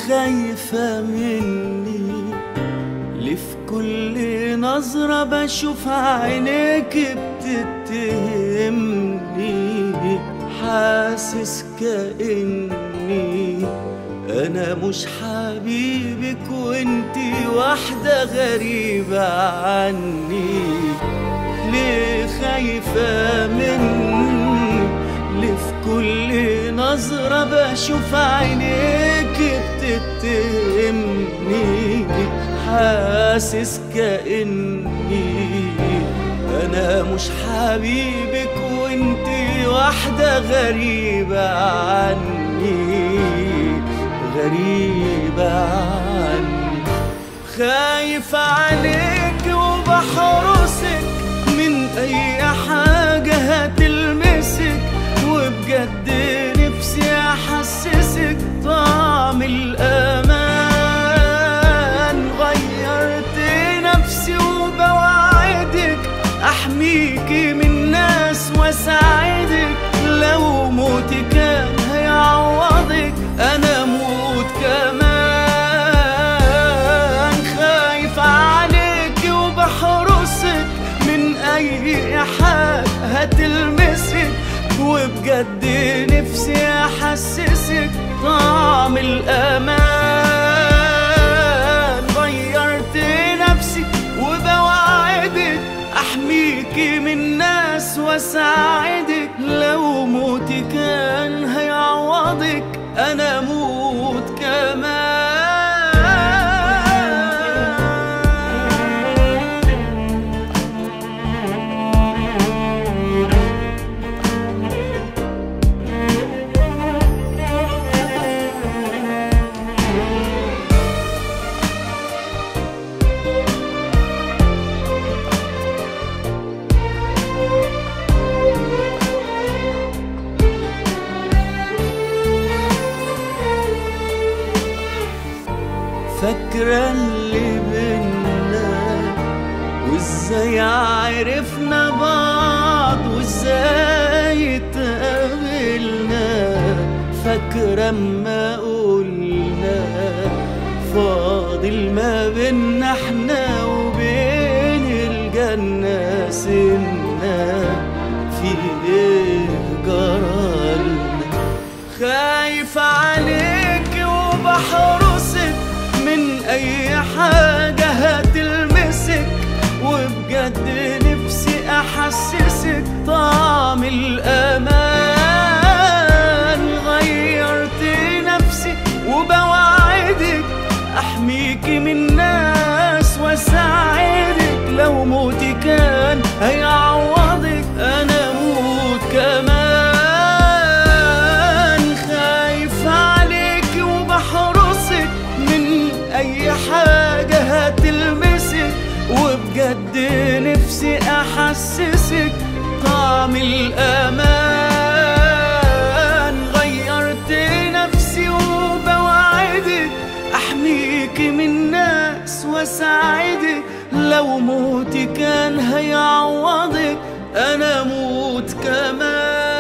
خايفة مني ليه في كل نظرة بشوف عينيك بتتهمني حاسس كأني أنا مش حبيبك وانتي واحدة غريبة عني ليه خايفة مني ليه في كل نظرة بشوف عينيك بتتهمني حاسس كأني أنا مش حبيبك وانتي واحدة غريبة عني غريبة عني خايف عليك وبحرسك من أي حاجة هتلمسك وبجد نفسي أحسسك طعم الأمان غيرت نفسي وبوعدك أحميكي من ناس وأساعدك لو موتي كان هيعوضك أنا أموت كمان خايف عليك وبحرسك من أي حاجة هتلمسك وبجد نفسي أحسسك طعم الأمان غيرت نفسي وبوعدك أحميكي من ناس وأساعدك لو موتي كان هيعوضك أنا أموت كمان فاكرة اللي بينا وازاي عرفنا بعض وازاي اتقابلنا فاكرة اما قلنا فاضل ما بينا احنا وبين الجنة سنة في ايه جرالنا خايف عليك وبحرسك من اي حاجة هتلمسك وبجد نفسي احسسك طعم الامان غيرت نفسي وبوعدك احميكي من ناس واساعدك لو موتي كان هيعوضك انا اموت كمان خايف عليك وبحرسك من اي حاجة هتلمسك وبجد نفسي احسسك طعم الامان غيرت نفسي وبوعدك احميكي من ناس واساعدك لو موتي كان هيعوضك انا اموت كمان